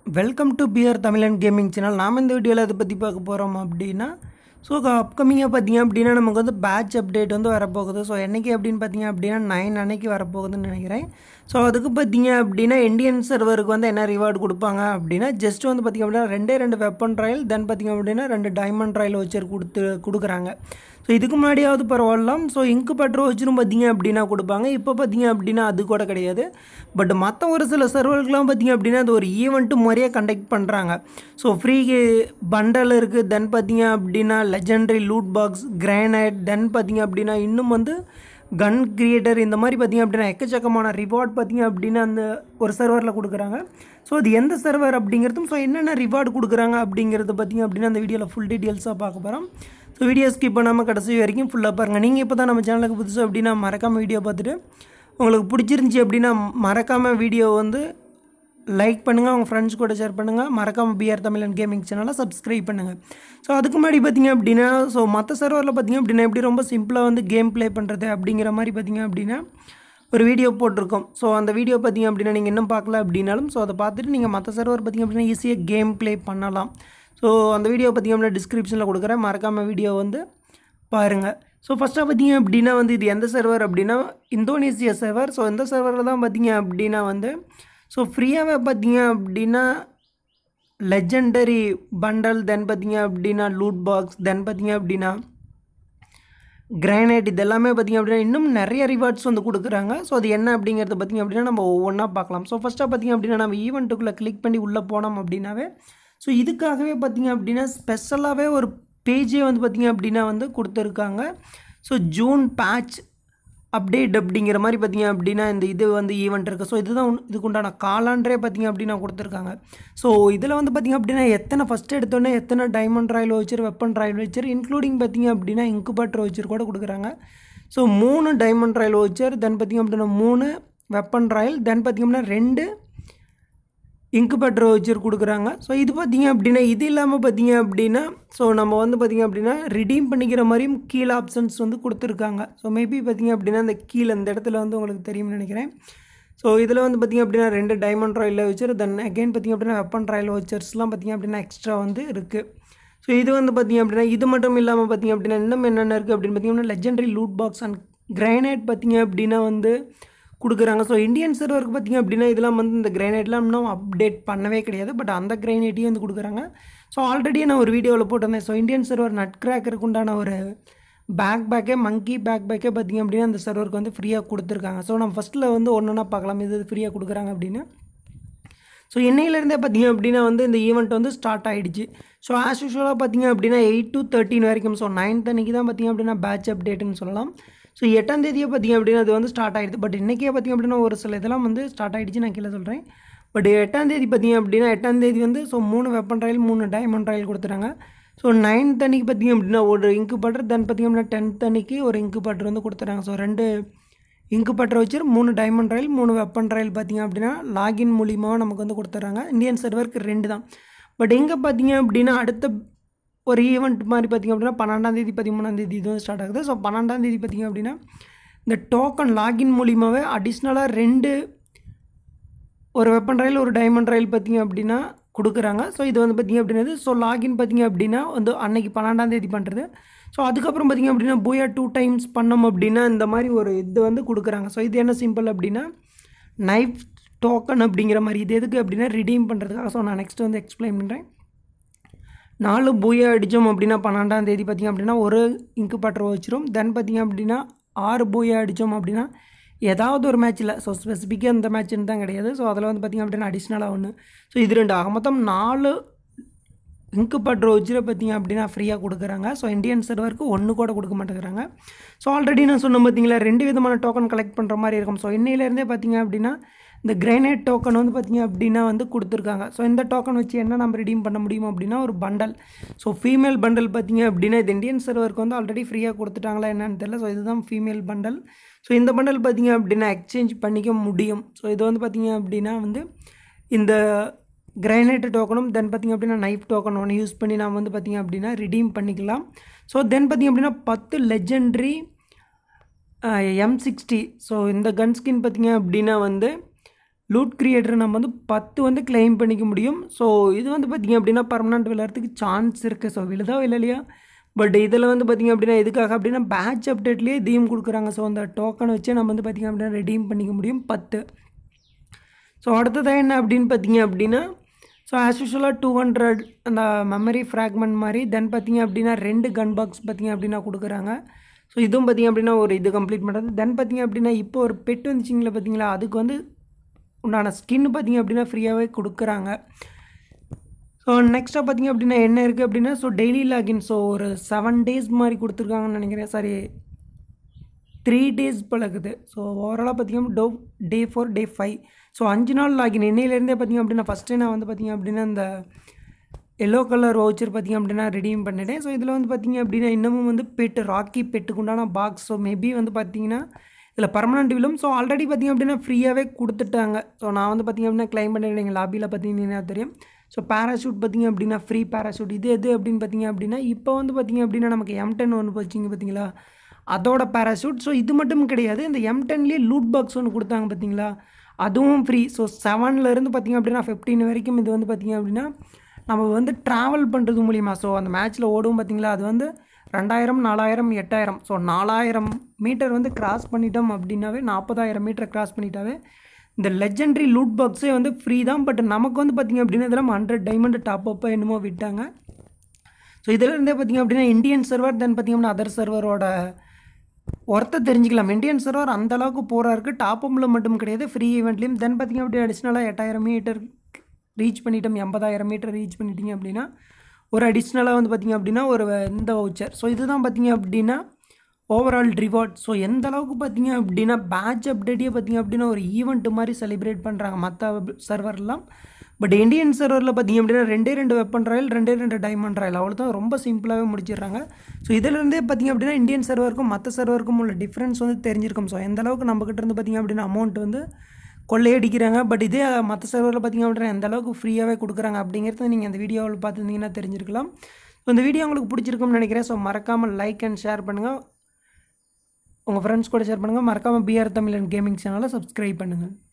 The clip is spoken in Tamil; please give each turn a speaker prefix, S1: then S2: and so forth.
S1: welcome to PR Tamilan gaming channel நாம் இந்த வீடியோவில் அதை பற்றி பார்க்க போகிறோம் அப்படின்னா ஸோ அப்கமிங்காக பார்த்தீங்க அப்படின்னா நமக்கு வந்து பேட்ச் அப்டேட் வந்து வரப்போகுது ஸோ என்னைக்கு அப்படின்னு பார்த்தீங்க அப்படின்னா நைன் அன்னைக்கு வரப்போகுதுன்னு நினைக்கிறேன் ஸோ அதுக்கு பார்த்தீங்க அப்படின்னா இந்தியன் சர்வருக்கு வந்து என்ன ரிவார்டு கொடுப்பாங்க அப்படின்னா ஜஸ்ட் வந்து பார்த்திங்க அப்படின்னா ரெண்டே ரெண்டு வெப்பன் ட்ரையல் தென் பார்த்திங்க அப்படின்னா ரெண்டு டைமண்ட் ட்ரையல் வச்சர் கொடுத்து கொடுக்குறாங்க ஸோ இதுக்கு முன்னாடியாவது பரவாயில்லாம் ஸோ இங்கு பட்ரு வச்சிரும் பார்த்தீங்க அப்படின்னா கொடுப்பாங்க இப்போ பார்த்தீங்க அப்படின்னா அது கூட கிடையாது பட் மற்ற ஒரு சில சர்வர்களுக்கெலாம் பார்த்தீங்க அப்படின்னா அது ஒரு ஈவெண்ட்டு முறையாக கண்டக்ட் பண்ணுறாங்க ஸோ ஃப்ரீ பண்டல் இருக்குது தென் பார்த்தீங்க அப்படின்னா legendary loot box grenade then பார்த்தீங்க அப்படின்னா இன்னும் வந்து கன் கிரியேட்டர் இந்த மாதிரி பார்த்தீங்க அப்படின்னா எக்கச்சக்கமான ரிவார்ட் பார்த்தீங்க அப்படின்னா அந்த ஒரு சர்வரில் கொடுக்குறாங்க ஸோ அது எந்த சர்வர் அப்படிங்கிறதும் ஸோ என்னென்ன ரிவார்டு கொடுக்குறாங்க அப்படிங்கிறத பார்த்தீங்க அப்படின்னா அந்த வீடியோவில் ஃபுல் டீட்டெயில்ஸாக பார்க்க போகிறோம் ஸோ வீடியோ ஸ்கிப் பண்ணாமல் கடைசி வரைக்கும் ஃபுல்லாக பாருங்கள் நீங்கள் இப்போ தான் நம்ம சேனலுக்கு புதுசு அப்படின்னா மறக்காமல் வீடியோ பார்த்துட்டு உங்களுக்கு பிடிச்சிருந்துச்சி அப்படின்னா மறக்காமல் வீடியோ வந்து லைக் பண்ணுங்கள் உங்கள் ஃப்ரெண்ட்ஸ் கூட ஷேர் பண்ணுங்கள் மறக்காமல் பிஆர் தமிழன் கேமிங் சேனலை சப்ஸ்கிரைப் பண்ணுங்கள் ஸோ அதுக்கு முன்னாடி பார்த்தீங்க அப்படின்னா ஸோ மற்ற சர்வரில் பார்த்தீங்க அப்படின்னா எப்படி ரொம்ப சிம்பிளாக வந்து கேம் ப்ளே பண்ணுறது அப்படிங்கிற மாதிரி பார்த்தீங்க அப்படின்னா ஒரு வீடியோ போட்டிருக்கோம் ஸோ அந்த வீடியோ பார்த்தீங்க அப்படின்னா நீங்கள் இன்னும் பார்க்கல அப்படின்னாலும் ஸோ அதை பார்த்துட்டு நீங்கள் மற்ற சர்வர் பார்த்தீங்க அப்படின்னா ஈஸியாக கேம் ப்ளே பண்ணலாம் ஸோ அந்த வீடியோ பார்த்தீங்க அப்படின்னா டிஸ்கிரிப்ஷனில் கொடுக்குறேன் மறக்காமல் வீடியோ வந்து பாருங்கள் ஸோ ஃபஸ்ட்டாக பார்த்தீங்க அப்படின்னா வந்து இது எந்த சர்வர் அப்படின்னா இந்தோனேசியா சர்வர் ஸோ இந்த சர்வரில் தான் பார்த்தீங்க அப்படின்னா வந்து ஸோ ஃப்ரீயாகவே பார்த்தீங்க அப்படின்னா லெஜெண்டரி பண்டல் தென் பார்த்தீங்க அப்படின்னா லூட் பாக்ஸ் தென் பார்த்தீங்க அப்படின்னா கிரானைட் இது எல்லாமே பார்த்திங்க அப்படின்னா இன்னும் நிறைய ரிவார்ட்ஸ் வந்து கொடுக்குறாங்க ஸோ அது என்ன அப்படிங்கிறத பார்த்திங்க அப்படின்னா நம்ம ஒவ்வொன்றா பார்க்கலாம் ஸோ ஃபஸ்ட்டாக பார்த்திங்க அப்படின்னா நம்ம ஈவெண்ட்டுக்குள்ளே கிளிக் பண்ணி உள்ளே போனோம் அப்படின்னாவே ஸோ இதுக்காகவே பார்த்திங்க அப்படின்னா ஸ்பெஷலாகவே ஒரு பேஜே வந்து பார்த்திங்க அப்படின்னா வந்து கொடுத்துருக்காங்க ஸோ ஜூன் பேட்ச் அப்டேட் அப்படிங்கிற மாதிரி பார்த்திங்க அப்படின்னா இந்த இது வந்து ஈவெண்ட் இருக்குது ஸோ இதுதான் இதுக்கு உண்டான காலாண்டரே பார்த்திங்க அப்படின்னா கொடுத்துருக்காங்க ஸோ இதில் வந்து பார்த்திங்க அப்படின்னா எத்தனை ஃபஸ்ட் எடுத்தோன்னே எத்தனை diamond royale voucher weapon royale voucher including பார்த்திங்க அப்படின்னா இன்குபேட்டர் வச்சர் கூட கொடுக்குறாங்க ஸோ மூணு டைமண்ட் ராயல் வச்சர் தென் பார்த்திங்க அப்படின்னா மூணு வெப்பன் ராயல் தென் பார்த்திங்க அப்படின்னா ரெண்டு இன்குபேட்டர் வச்சர் கொடுக்குறாங்க ஸோ இது பார்த்திங்க அப்படின்னா இது இல்லாமல் பார்த்திங்க அப்படின்னா ஸோ நம்ம வந்து பார்த்திங்க அப்படின்னா ரிடீம் பண்ணிக்கிற மாதிரியும் கீழே ஆப்ஷன்ஸ் வந்து கொடுத்துருக்காங்க ஸோ மேபி பார்த்திங்க அப்படின்னா இந்த கீழே இந்த இடத்துல வந்து உங்களுக்கு தெரியும்னு நினைக்கிறேன் ஸோ இதில் வந்து பார்த்திங்க அப்படின்னா ரெண்டு diamond royale voucher then again பார்த்திங்க அப்படின்னா வெப்பன் ராயில் வச்சர்ஸ்லாம் பார்த்திங்க அப்படின்னா எக்ஸ்ட்ரா வந்து இருக்குது ஸோ இது வந்து பார்த்திங்க அப்படின்னா இது மட்டும் இல்லாமல் பார்த்திங்க அப்படின்னா இன்னும் என்னென்ன இருக்குது அப்படின்னு பார்த்திங்கன்னா legendary loot box and grenade பார்த்திங்க அப்படின்னா வந்து கொடுக்குறாங்க ஸோ இந்தியன் சர்வருக்கு பார்த்திங்க அப்படின்னா இதெல்லாம் வந்து இந்த கிரைனைட்லாம் இன்னும் அப்டேட் பண்ணவே கிடையாது பட் அந்த கிரைனைட்டையும் வந்து கொடுக்குறாங்க ஸோ ஆல்ரெடி நான் ஒரு வீடியோவில் போட்டிருந்தேன் ஸோ இந்தியன் சர்வர் நட் கிராக்கருக்கு உண்டான ஒரு பேக் பேக்கே மங்கி பேக் பேக்கே பார்த்திங்க அப்படின்னா அந்த சர்வருக்கு வந்து ஃப்ரீயாக கொடுத்துருக்காங்க ஸோ நம்ம ஃபஸ்ட்டில் வந்து ஒன்று ஒன்றா பார்க்கலாம் இது ஃப்ரீயாக கொடுக்குறாங்க அப்படின்னு ஸோ என்னையிலேருந்தே பார்த்திங்க அப்படின்னா வந்து இந்த ஈவெண்ட் வந்து ஸ்டார்ட் ஆகிடுச்சு ஸோ ஆஸ் யூஷுவலாக பார்த்திங்க அப்படின்னா எயிட் டு தேர்ட்டின் வரைக்கும் ஸோ நைன்த் அன்றைக்கி தான் பார்த்திங்க அப்படின்னா பேட்ச் அப்டேட்டுன்னு சொல்லலாம் ஸோ எட்டாம் தேதியே பார்த்திங்க அப்படின்னா அது வந்து ஸ்டார்ட் ஆகிடுது பட் இன்றைக்கே பார்த்திங்க அப்படின்னா ஒரு சில இதெல்லாம் வந்து ஸ்டார்ட் ஆகிடுச்சு நான் கீழே சொல்கிறேன் பட் எட்டாம் தேதி பார்த்திங்க அப்படின்னா எட்டாம் தேதி வந்து ஸோ மூணு வெப்பன் ராயல் மூணு டைமண்ட் ராயல் கொடுத்துறாங்க ஸோ நைன்த் அன்றைக்கி பார்த்திங்க அப்படின்னா ஒரு இங்கு பட்டர் தென் பார்த்திங்க அப்படின்னா டென்த் அன்றைக்கி ஒரு இங்கு பட்டர் வந்து கொடுத்துறாங்க ஸோ ரெண்டு இங்கு பட்டர் வச்சு மூணு டைமண்ட் ராயல் மூணு வெப்பன் ராயல் பார்த்திங்க அப்படின்னா லாகின் மூலியமாக நமக்கு வந்து கொடுத்துட்றாங்க இந்தியன் சர்வருக்கு ரெண்டு தான் பட் எங்கே பார்த்திங்க அப்படின்னா அடுத்த ஒரு ஈவெண்ட் மாதிரி பார்த்திங்க அப்படின்னா பன்னெண்டாந்தேதி பதிமூணாந்தேதி இது வந்து ஸ்டார்ட் ஆகுது ஸோ பன்னெண்டாந்தேதி பார்த்திங்க அப்படின்னா இந்த டோக்கன் லாகின் மூலியமாகவே அடிஷ்னலாக ரெண்டு ஒரு வெப்பன் ரயில் ஒரு டைமண்ட் ரயில் பார்த்திங்க அப்படின்னா கொடுக்குறாங்க ஸோ இது வந்து பார்த்திங்க அப்படின்னா ஸோ லாகின் பார்த்திங்க அப்படின்னா வந்து அன்னைக்கு பன்னெண்டாந்தேதி பண்ணுறது ஸோ அதுக்கப்புறம் பார்த்திங்க அப்படின்னா போயா டூ டைம்ஸ் பண்ணோம் அப்படின்னா இந்த மாதிரி ஒரு இது வந்து கொடுக்குறாங்க ஸோ இது என்ன சிம்பிள் அப்படின்னா நைஃப் டோக்கன் அப்படிங்கிற மாதிரி இது எதுக்கு அப்படின்னா ரிடீம் பண்ணுறதுக்காக ஸோ நான் நெக்ஸ்ட் வந்து எக்ஸ்பிளைன் பண்ணுறேன் நாலு பூயா அடித்தோம் அப்படின்னா பன்னெண்டாம் தேதி பார்த்திங்க அப்படின்னா ஒரு இங்கு பட்டர் வச்சிரும் தென் பார்த்திங்க அப்படின்னா ஆறு பூயா அடித்தோம் அப்படின்னா ஏதாவது ஒரு மேட்ச்சில் ஸோ ஸ்பெசிஃபிக்காக இந்த மேட்ச்னு தான் கிடையாது ஸோ அதில் வந்து பார்த்திங்க அப்படின்னா அடிஷ்னலாக ஒன்று ஸோ இது ரெண்டு ஆக மொத்தம் நாலு இங்கு பட்ரு வச்சுட்டு பார்த்திங்க அப்படின்னா ஃப்ரீயாக கொடுக்குறாங்க ஸோ இந்தியன் சர்வருக்கு ஒன்று கூட கொடுக்க மாட்டேங்கிறாங்க ஸோ ஆல்ரெடி நான் சொன்ன பார்த்தீங்களா ரெண்டு விதமான டோக்கன் கலெக்ட் பண்ணுற மாதிரி இருக்கும் ஸோ இன்னையிலேருந்தே பார்த்திங்க அப்படின்னா இந்த கிரைனைட் டோக்கன் வந்து பார்த்திங்க அப்படின்னா வந்து கொடுத்துருக்காங்க ஸோ இந்த டோக்கன் வச்சு என்ன நம்ம ரிடீம் பண்ண முடியும் அப்படின்னா ஒரு பண்டல் ஸோ ஃபீமேல் பண்டல் பார்த்திங்க அப்படின்னா இது இந்தியன் சர்வருக்கு வந்து ஆல்ரெடி ஃப்ரீயாக கொடுத்துட்டாங்களா என்னன்னு தெரியல ஸோ இதுதான் ஃபீமேல் பண்டல் ஸோ இந்த பண்டல் பார்த்திங்க அப்படின்னா எக்ஸ்சேஞ்ச் பண்ணிக்க முடியும் ஸோ இது வந்து பார்த்திங்க அப்படின்னா வந்து இந்த கிரைனைட் டோக்கனும் தென் பார்த்திங்க அப்படின்னா நைஃப் டோக்கன் ஒன்று யூஸ் பண்ணி நாம் வந்து பார்த்திங்க அப்படின்னா ரிடீம் பண்ணிக்கலாம் ஸோ தென் பார்த்திங்க அப்படின்னா பத்து லெஜெண்ட்ரி எம் சிக்ஸ்டி ஸோ இந்த கன் ஸ்கின் பார்த்திங்க அப்படின்னா வந்து லூட் கிரியேட்டர் நம்ம வந்து பத்து வந்து கிளைம் பண்ணிக்க முடியும் ஸோ இது வந்து பார்த்திங்க அப்படின்னா பர்மனெண்ட் விளையாடுறதுக்கு சான்ஸ் இருக்குது ஸோ விழுதா இல்லையா பட் இதில் வந்து பார்த்திங்க அப்படின்னா எதுக்காக அப்படின்னா பேட்ச் அப்டேட்லேயே இதையும் கொடுக்குறாங்க ஸோ அந்த டோக்கனை வச்சே நம்ம வந்து பார்த்திங்க அப்படின்னா ரெடீம் பண்ணிக்க முடியும் பத்து ஸோ அடுத்ததாக என்ன அப்படின்னு பார்த்தீங்க அப்படின்னா ஸோ ஆஸ் யூஷுவலாக டூ ஹண்ட்ரட் அந்த மெமரி ஃப்ராக்மெண்ட் மாதிரி தென் பார்த்தீங்க அப்படின்னா ரெண்டு கன் பாக்ஸ் பார்த்தீங்க அப்படின்னா கொடுக்குறாங்க ஸோ இதுவும் பார்த்தீங்க அப்படின்னா ஒரு இது கம்ப்ளீட் பண்ணுறது தென் பார்த்தீங்க அப்படின்னா இப்போ ஒரு பெட் வந்துச்சிங்களா பார்த்தீங்களா அதுக்கு வந்து உண்டான ஸ்கின் பார்த்தீங்க அப்படின்னா ஃப்ரீயாகவே கொடுக்குறாங்க ஸோ நெக்ஸ்ட்டாக பார்த்தீங்க அப்படின்னா என்ன இருக்குது அப்படின்னா ஸோ டெய்லி லாகின் ஸோ ஒரு செவன் டேஸ் மாதிரி கொடுத்துருக்காங்கன்னு நினைக்கிறேன் சாரி த்ரீ டேஸ் பழகுது ஸோ ஓவராலாக பார்த்தீங்கன்னா two day four day five so அஞ்சு நாள் லாகின் இன்னையிலேருந்தே பார்த்தீங்க அப்படின்னா ஃபஸ்ட்டு நான் வந்து பார்த்தீங்க அப்படின்னா இந்த எல்லோ கலர் வவுச்சர் பார்த்தீங்க அப்படின்னா ரெடீம் பண்ணிட்டேன் ஸோ இதில் வந்து பார்த்தீங்க அப்படின்னா இன்னமும் வந்து பெட்டு ராக்கி பெட்டுக்கு உண்டான பாக்ஸ் ஸோ மேபி வந்து பார்த்தீங்கன்னா இதில் பர்மனெண்ட் விலும் ஸோ ஆல்ரெடி பார்த்தீங்க அப்படின்னா ஃப்ரீயாகவே கொடுத்துட்டாங்க ஸோ நான் வந்து பார்த்தீங்க அப்படின்னா கிளைம் பண்ணிட்டேன் எங்கள் லாபியில் பார்த்தீங்கன்னா தெரியும் ஸோ பேராஷூட் பார்த்தீங்க அப்படின்னா ஃப்ரீ பேராஷூட் இது எது அப்படின்னு பார்த்தீங்க அப்படின்னா இப்போ வந்து பார்த்தீங்க அப்படின்னா நமக்கு எம் டென் ஒன்று போச்சிங்க பார்த்தீங்களா அதோட பேராஷூட் ஸோ இது மட்டும் கிடையாது இந்த எம் டென்லேயே லூட் பாக்ஸ் ஒன்று கொடுத்தாங்க பார்த்தீங்களா அதுவும் ஃப்ரீ ஸோ செவன்லேருந்து பார்த்தீங்க அப்படின்னா ஃபிஃப்டீன் வரைக்கும் இது வந்து பார்த்தீங்க அப்படின்னா நம்ம வந்து ட்ராவல் பண்ணுறது மூலிமா ஸோ அந்த மேட்ச்சில் ஓடும் பார்த்தீங்களா அது வந்து ரெண்டாயிரம் நாலாயிரம் எட்டாயிரம் ஸோ நாலாயிரம் மீட்டர் வந்து கிராஸ் பண்ணிட்டோம் அப்படின்னாவே நாற்பதாயிரம் மீட்டர் கிராஸ் பண்ணிட்டாவே இந்த லெஜெண்டரி லூட் பாக்ஸே வந்து ஃப்ரீ தான் பட் நமக்கு வந்து பார்த்திங்க அப்படின்னா இதெல்லாம் ஹண்ட்ரட் டைமண்ட் டாப் அப்போ என்னமோ விட்டாங்க ஸோ இதில் இருந்தே பார்த்திங்க அப்படின்னா இந்தியன் சர்வர் தென் பார்த்திங்க அப்படின்னா அதர் சர்வரோட ஒர்த்தை தெரிஞ்சுக்கலாம் இந்தியன் சர்வர் அந்த அளவுக்கு போகிறா இருக்குது டாப் அப்பில் மட்டும் கிடையாது ஃப்ரீ ஈவெண்ட்லேயும் தென் பார்த்திங்க அப்படின்னா அடிஷ்னலாக எட்டாயிரம் மீட்டர் ரீச் பண்ணிட்டோம் எண்பதாயிரம் மீட்டர் ரீச் பண்ணிட்டீங்க அப்படின்னா ஒரு அடிஷ்னலாக வந்து பார்த்திங்க அப்படின்னா ஒரு இந்த வவுச்சர் ஸோ இதுதான் பார்த்திங்க அப்படின்னா ஓவரால் ரிவார்ட் ஸோ எந்த அளவுக்கு பார்த்தீங்க அப்படின்னா பேட்ச் அப்டேட்டே பார்த்தீங்க அப்படின்னா ஒரு ஈவெண்ட் மாதிரி செலிப்ரேட் பண்ணுறாங்க மற்ற சர்வர்லாம் பட் இந்தியன் சர்வரில் பார்த்தீங்க அப்படின்னா ரெண்டே ரெண்டு வெப்பன் ராயல் ரெண்டே ரெண்டு டைமண்ட் ராயல் அவ்வளோ தான் ரொம்ப சிம்பிளாகவே முடிச்சிடுறாங்க ஸோ இதிலேருந்தே பார்த்தீங்க அப்படின்னா இந்தியன் சர்வருக்கும் மற்ற சர்வருக்கும் உள்ள டிஃப்ரென்ஸ் வந்து தெரிஞ்சிருக்கும் ஸோ எந்த அளவுக்கு நம்மக்கிட்ட இருந்து பார்த்தீங்க அப்படின்னா அமௌண்ட் வந்து கொள்ளையடிக்கிறாங்க பட் இதே மற்ற சர்வரில் பார்த்தீங்க அப்படின்னா எந்த அளவுக்கு ஃப்ரீயாகவே கொடுக்குறாங்க அப்படிங்கிறது நீங்கள் அந்த வீடியோவில் பார்த்துருந்தீங்கன்னா தெரிஞ்சிருக்கலாம் ஸோ இந்த வீடியோ உங்களுக்கு பிடிச்சிருக்கும்னு நினைக்கிறேன் ஸோ மறக்காமல் லைக் அண்ட் ஷேர் பண்ணுங்கள் உங்கள் ஃப்ரெண்ட்ஸ் கூட ஷேர் பண்ணுங்கள் மறக்காமல் பிஆர் தமிழன் கேமிங் சேனலை சப்ஸ்கிரைப் பண்ணுங்கள்